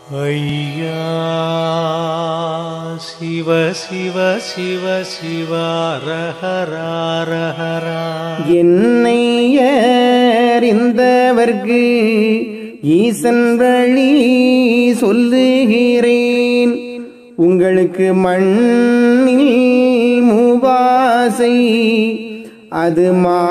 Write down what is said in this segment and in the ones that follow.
ஐயா சிவ சிவ சிவ சிவ ரஹரா என்னை அறிந்தவர்க்கு ஈசன் வழி சொல்லுகிறேன் உங்களுக்கு மண்ணில் மூவாசை அது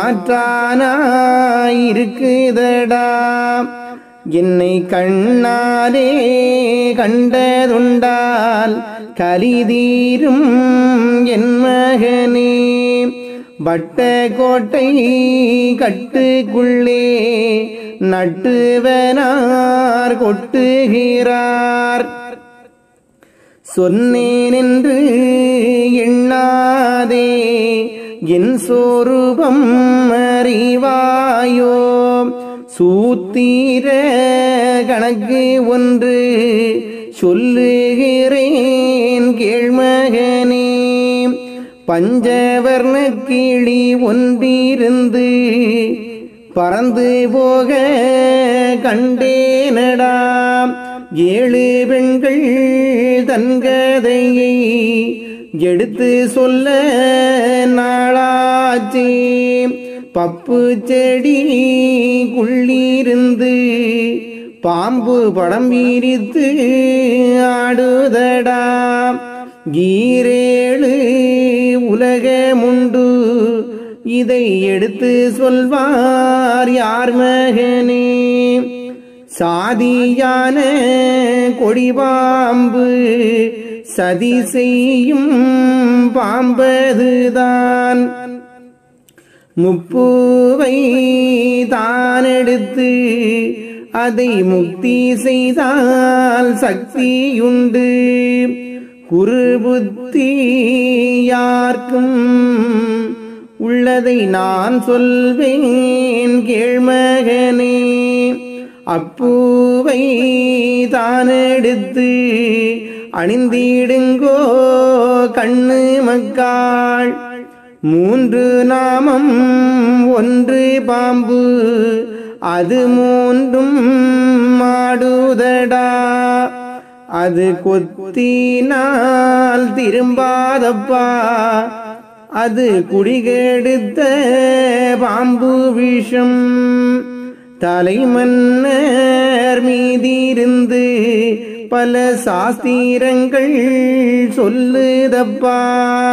மாற்றானாயிருக்குதடா என்னை கண்ணாலே கண்டதுண்டால் கலிதீரும் என் மகனே வட்ட கோட்டை கட்டுக்குள்ளே நட்டுவனார் கொட்டுகிறார் சொன்னேன் என்று எண்ணாதே என் சோரூபம் அறிவாயோ சூத்தீர கணக்கு ஒன்று சொல்லுகிறேன் கேள்மகனே பஞ்சவர்ண கிளி ஒன்றிருந்து பறந்து போக கண்டேனடா ஏழு பெண்கள் தன்கதையை எடுத்து சொல்ல நாளாச்சே பப்பு செடி குள்ளிருந்து பாம்பு படம் விரித்து ஆடுதடா ஈரேழு உலகமுண்டு இதை எடுத்து சொல்வார் யார் மகனே சாதியான கொடி பாம்பு சதி செய்யும் பாம்பதுதான் முப்பூவை தானெடுத்து அதை முக்தி செய்தால் சக்தியுண்டு குருபுத்தி யார்க்கும் உள்ளதை நான் சொல்வேன் கேழ்மகனே அப்பூவை தானெடுத்து அணிந்திடுங்கோ கண்ணு மக்காள் மூன்று நாமம் ஒன்று பாம்பு அது மூன்றும் மாடுதடா அது கொத்தினால் திரும்பாதப்பா அது குடிகெடுத்த பாம்பு விஷம் தலைமன்னர் மீதிருந்து பல சாஸ்திரங்கள் சொல்லுதப்பா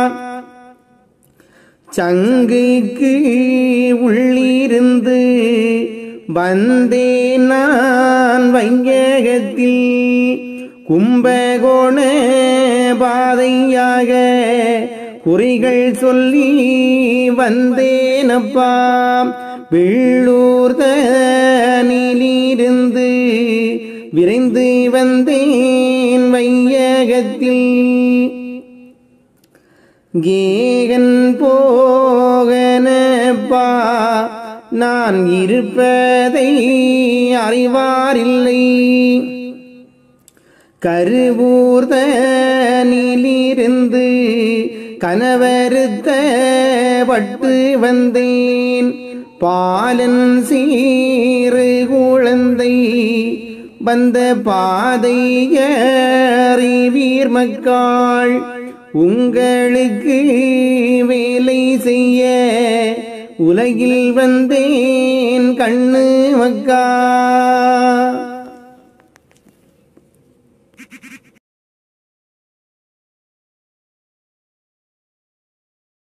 சங்குக்கு உள்ளிருந்து வந்தேன் நான் வையகத்தில் கும்பகோண பாதையாக குறிகள் சொல்லி வந்தேனப்பா வெள்ளூர் தனிலிருந்து விரைந்து வந்தேன் வையகத்தில் கேகன் போகனப்பா நான் இருப்பதை அறிவாரில்லை கருவூர்தனிலிருந்து கனவருத்த பட்டு வந்தேன் பாலன் சீறு குழந்தை வந்த பாதை அறிவீர் மக்காள் உங்களுக்கு வேலை செய்ய உலகில் வந்தேன் கண்ணு மக்கா